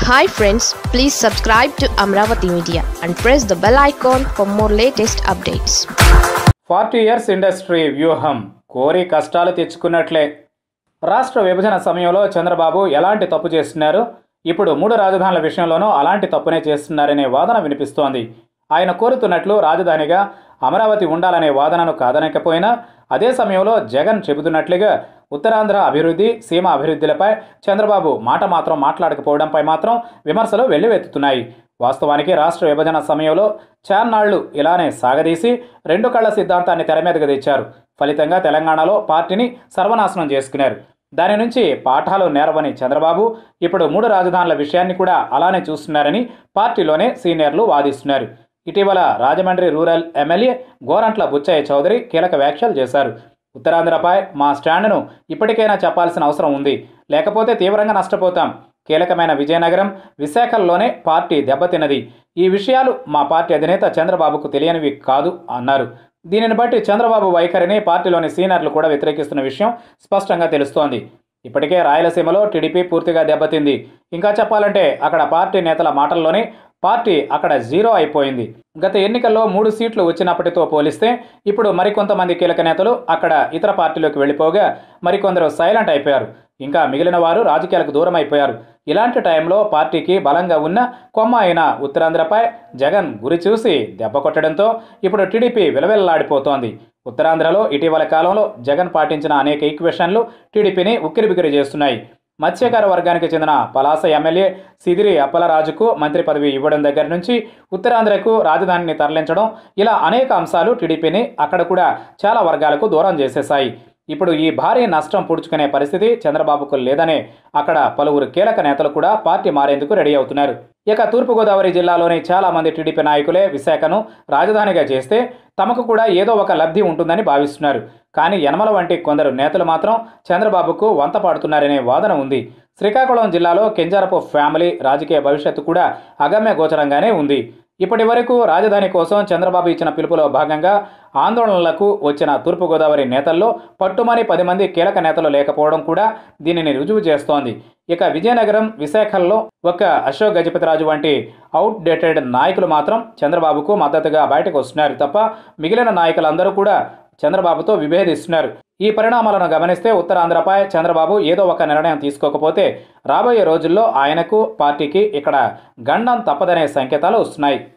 hi friends please subscribe to Amaravati media and press the bell icon for more latest updates forty years industry వ్యూహం కోరి కష్టాలు తెచ్చుకున్నట్లే రాష్ట్ర విభజన సమయంలో చంద్రబాబు ఎలాంటి తప్పు చేస్తున్నారు ఇప్పుడు మూడు రాజధానుల విషయంలోనూ అలాంటి తప్పునే చేస్తున్నారనే వాదన వినిపిస్తోంది ఆయన కోరుతున్నట్లు రాజధానిగా అమరావతి ఉండాలనే వాదనను కాదనకపోయినా అదే సమయంలో జగన్ చెబుతున్నట్లుగా ఉత్తరాంధ్ర అభివృద్ధి సీమ అభివృద్ధిలపై చంద్రబాబు మాట మాత్రం మాట్లాడకపోవడంపై మాత్రం విమర్శలు వెల్లువెత్తుతున్నాయి వాస్తవానికి రాష్ట్ర విభజన సమయంలో చాన్నాళ్లు ఇలానే సాగదీసి రెండు కళ్ల సిద్ధాంతాన్ని తెర మీదకు తెచ్చారు ఫలితంగా తెలంగాణలో పార్టీని సర్వనాశనం చేసుకున్నారు దాని నుంచి పాఠాలు నేరవని చంద్రబాబు ఇప్పుడు మూడు రాజధానుల విషయాన్ని కూడా అలానే చూస్తున్నారని పార్టీలోనే సీనియర్లు వాదిస్తున్నారు ఇటీవల రాజమండ్రి రూరల్ ఎమ్మెల్యే గోరంట్ల బుచ్చయ్య చౌదరి కీలక వ్యాఖ్యలు చేశారు ఉత్తరాంధ్రపై మా స్టాండ్ను ఇప్పటికైనా చెప్పాల్సిన అవసరం ఉంది లేకపోతే తీవ్రంగా నష్టపోతాం కీలకమైన విజయనగరం విశాఖల్లోనే పార్టీ దెబ్బతిన్నది ఈ విషయాలు మా పార్టీ అధినేత చంద్రబాబుకు తెలియనివి కాదు అన్నారు దీనిని బట్టి చంద్రబాబు వైఖరిని పార్టీలోని సీనియర్లు కూడా వ్యతిరేకిస్తున్న విషయం స్పష్టంగా తెలుస్తోంది ఇప్పటికే రాయలసీమలో టీడీపీ పూర్తిగా దెబ్బతింది ఇంకా చెప్పాలంటే అక్కడ పార్టీ నేతల మాటల్లోనే పార్టీ అక్కడ జీరో అయిపోయింది గత ఎన్నికల్లో మూడు సీట్లు వచ్చినప్పటితో పోలిస్తే ఇప్పుడు మరికొంతమంది కీలక నేతలు అక్కడ ఇతర పార్టీలోకి వెళ్ళిపోగా మరికొందరు సైలెంట్ అయిపోయారు ఇంకా మిగిలిన వారు రాజకీయాలకు దూరం అయిపోయారు ఇలాంటి టైంలో పార్టీకి బలంగా ఉన్న కొమ్మ అయిన ఉత్తరాంధ్రపై జగన్ గురి చూసి దెబ్బ కొట్టడంతో ఇప్పుడు టీడీపీ విలవిల్లాడిపోతోంది ఉత్తరాంధ్రలో ఇటీవల కాలంలో జగన్ పాటించిన అనేక ఈక్వేషన్లు టీడీపీని ఉక్కిరిబిక్కిరి చేస్తున్నాయి మత్స్యకార వర్గానికి చెందిన పలాస ఎమ్మెల్యే సిదిరి అప్పలరాజుకు మంత్రి పదవి ఇవ్వడం దగ్గర నుంచి ఉత్తరాంధ్రకు రాజధానిని తరలించడం ఇలా అనేక అంశాలు టీడీపీని అక్కడ కూడా చాలా వర్గాలకు దూరం చేసేశాయి ఇప్పుడు ఈ భారీ నష్టం పుడుచుకునే పరిస్థితి చంద్రబాబుకు లేదనే అక్కడ పలువురు కీలక నేతలు కూడా పార్టీ మారేందుకు రెడీ అవుతున్నారు ఇక తూర్పుగోదావరి జిల్లాలోని చాలా మంది టీడీపీ నాయకులే విశాఖను రాజధానిగా చేస్తే తమకు కూడా ఏదో ఒక లబ్ధి ఉంటుందని భావిస్తున్నారు కానీ యనమల వంటి కొందరు నేతలు మాత్రం చంద్రబాబుకు వంత పాడుతున్నారనే వాదన ఉంది శ్రీకాకుళం జిల్లాలో కెంజారపు ఫ్యామిలీ రాజకీయ భవిష్యత్తు కూడా అగమ్య గోచరంగానే ఉంది ఇప్పటి వరకు రాజధాని కోసం చంద్రబాబు ఇచ్చిన పిలుపులో భాగంగా ఆందోళనలకు వచ్చిన తూర్పుగోదావరి నేతల్లో పట్టుమని పది మంది కీలక నేతలు లేకపోవడం కూడా దీనిని రుజువు చేస్తోంది ఇక విజయనగరం విశాఖల్లో ఒక అశోక్ గజపతిరాజు వంటి అవుట్ డేటెడ్ నాయకులు మాత్రం చంద్రబాబుకు మద్దతుగా బయటకు వస్తున్నారు తప్ప మిగిలిన నాయకులందరూ కూడా చంద్రబాబుతో విభేదిస్తున్నారు ఈ పరిణామాలను గమనిస్తే ఉత్తరాంధ్రపై చంద్రబాబు ఏదో ఒక నిర్ణయం తీసుకోకపోతే రాబోయే రోజుల్లో ఆయనకు పార్టీకి ఇక్కడ గండం తప్పదనే సంకేతాలు వస్తున్నాయి